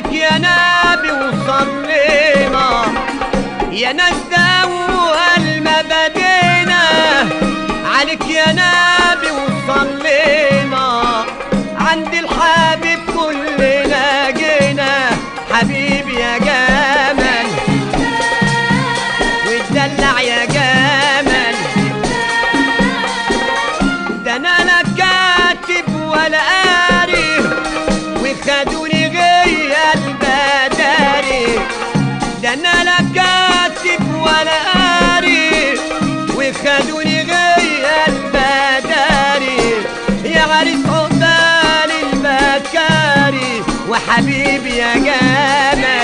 عليك يا نبي وصلينا يا ناس أول ما بدينا عليك يا نبي وصلينا عند الحبيب كلنا جينا حبيبي يا جمال واتدلع يا جمال ده انا لا كاتب ولا قاري وخدوني غيا البداري ده انا لا كاتب ولا قاري وخدوني غيا البداري يا عريس عقبال المكاري وحبيبي يا جمال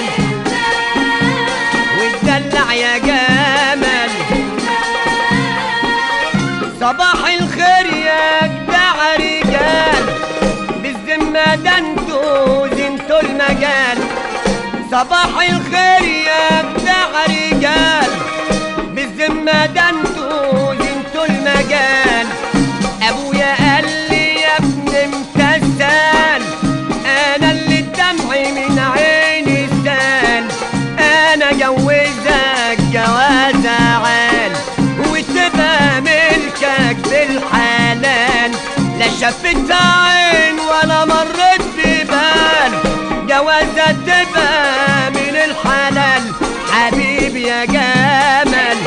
واتدلع يا جمال صباح الخير يا جدع رجال بالذمة ده انتوا زنتوا المجال صباح الخير يا جدع رجال بالذمة ده انتوا زنتوا المجال ابويا قال لي يا ابن امتثال انا اللي دمعي من عيني سال انا جوزك جوازة عال وتبقى ملكك بالحلال لا شفت عين ولا مرت ببال جوازة تبقى من الحلال حبيبي يا جمال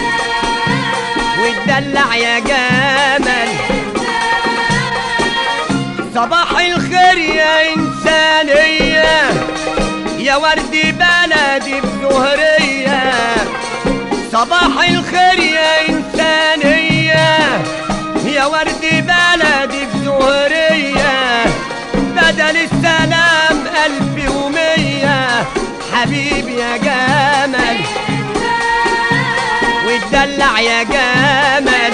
واتدلع يا جمال صباح الخير يا إنسانية يا ورد بلدي بزهرية صباح الخير يا إنسانية يا ورد بلدي بزهرية بدل السلام ألف ومية حبيبي يا جمال واتدلع يا جمال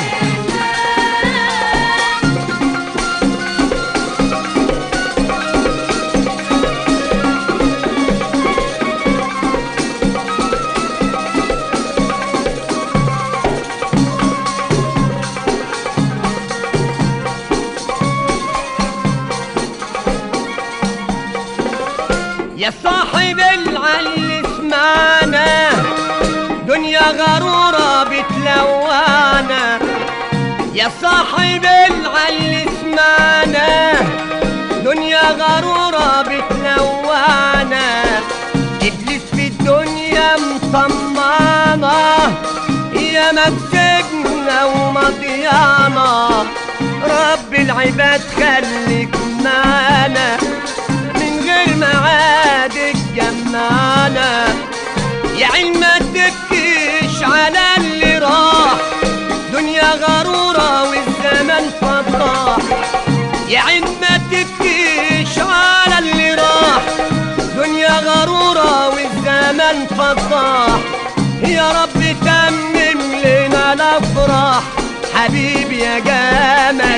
يا صاحب العل اسمعنا دنيا غرورة بتلوانا يا صاحب العل اسمعنا دنيا غرورة بتلوانا ابليس في الدنيا مطمعنا يا مسجنا ومضيعنا رب العباد خليك معانا من غير معاد جمعنا يا عين ما تبكيش على اللي راح دنيا غرورة والزمن فضاح يا عين ما تبكيش على اللي راح دنيا غرورة والزمن فضاح يا رب تمم لنا الافراح حبيبي يا جمال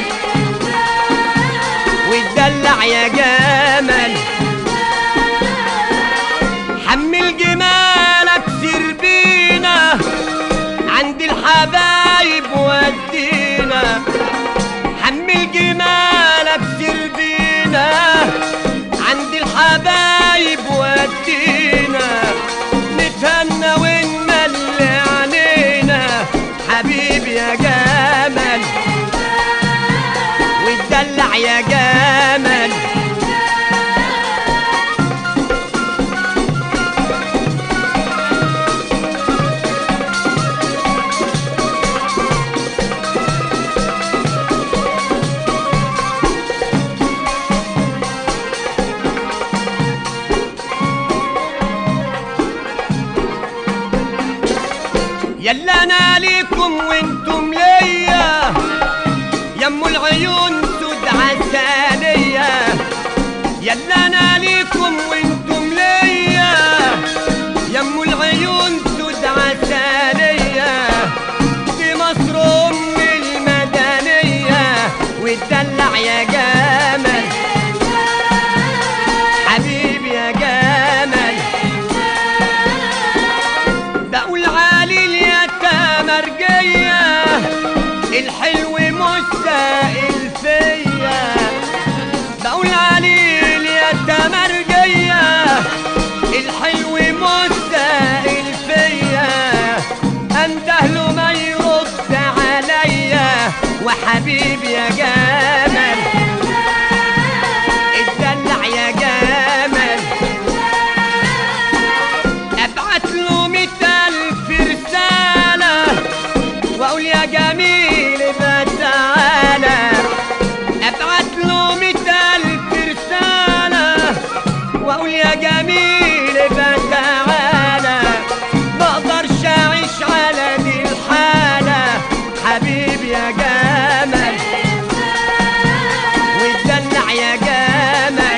واتدلع يا جمال حمل جمالك سير بينا عند الحبايب ودينا حمل جمالك سير بينا عند الحبايب ودينا نتهنى ونملي علينا حبيبي يا جمال واتدلع يا جمال يلا انا ليكم وانتم ليا يم العيون سود عسالية يلا انا ليكم وانتم ليا يم العيون سود عسالية في مصر ام المدنية واتدلع يا جمال حبيبي يا جمال بقول علي اليتامى رجية الحلو مستقل فيا بقول علي اليتامى رجية حبيبي يا جمل اتدلع يا جمل ابعت له مئة الف رسالة واقول يا جميل ما تعالى ابعت له مئة الف رسالة واقول يا جميل ما تعالى ما اقدرش اعيش على دي الحالة حبيبي يا جمل واتدلع يا جمل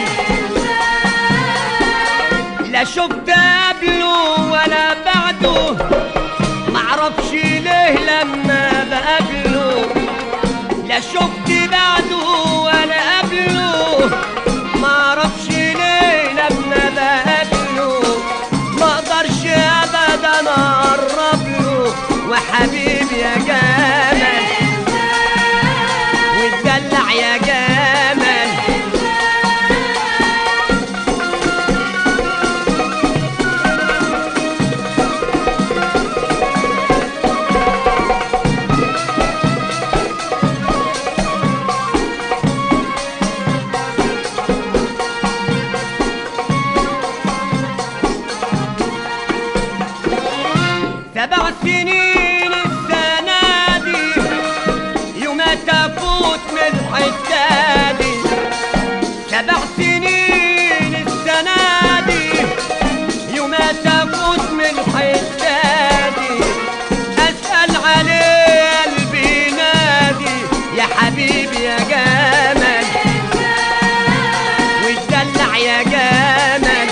لا شفت قبله ولا بعده معرفش ليه لما بقابله لا شفت بعده ولا قبله معرفش ليه لما بقابله ما اقدرش ابدا اقرب له وحبيبي يا جمل واتدلع يا جمل سبع سنين السنة دي يوم تفوت من حدادي سبع سنين السنة دي يوم تفوت من حدادي أسأل عليه قلبي نادي يا حبيبي يا جمل واتدلع يا جمل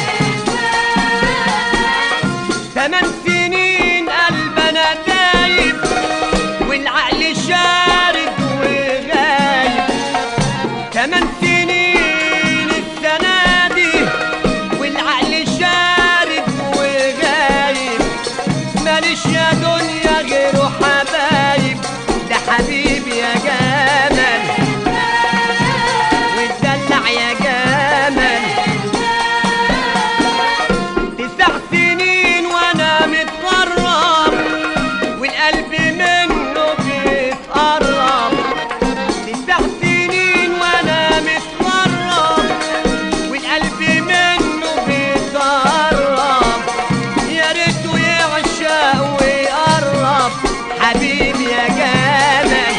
ثمان سنين قلبنا دايب والعقل شارد وغايب ثمان سنين السنة دي والعقل شارد وغايب ماليش يا دنيا غيره حبايب ده حبيبي يا جمل واتدلع يا جمل تسع سنين وانا متغرب والقلب منه بيتقرب تسع سنين وانا متغرب والقلب منه بيتقرب يا ريته يعشق ويقرب حبيبي يا جمل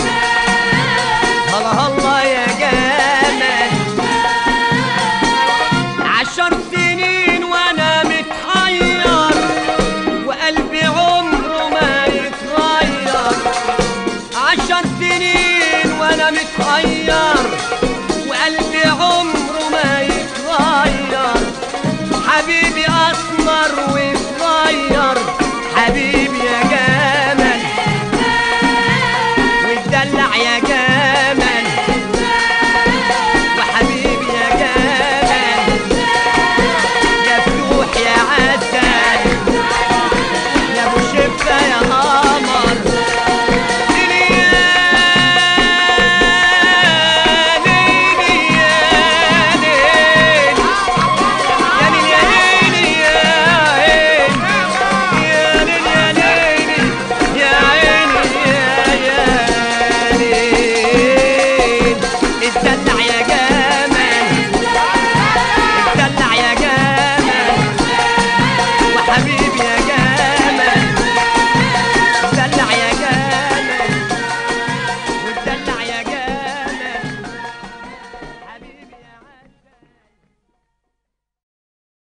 الله الله يا جمل عشر سنين وانا متحير وقلبي عمره ما يتغير عشر سنين وانا متحير